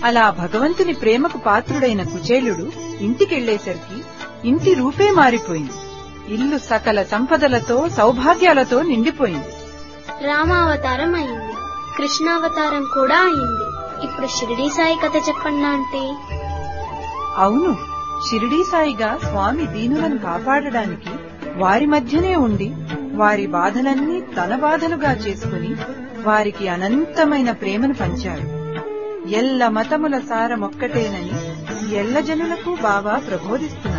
అలా భగవంతుని ప్రేమకు పాత్రుడైన కుచేలుడు ఇంటికెళ్లేసరికి ఇంటి రూపే మారిపోయింది ఇల్లు సకల సంపదలతో సౌభాగ్యాలతో నిండిపోయింది రామావతారం అయింది కృష్ణావతారం కూడా అయింది ఇప్పుడు షిరిడి సాయి కథ చెప్పండి అంటే అవును షిరిడీ సాయిగా స్వామి దీనులను కాపాడడానికి వారి మధ్యనే ఉండి వారి బాధలన్నీ తన బాధలుగా చేసుకుని వారికి అనంతమైన ప్రేమను పంచాడు ఎల్ల మతముల సారమొక్కటేనని ఎల్ల జనులకు బాబా ప్రబోధిస్తున్నారు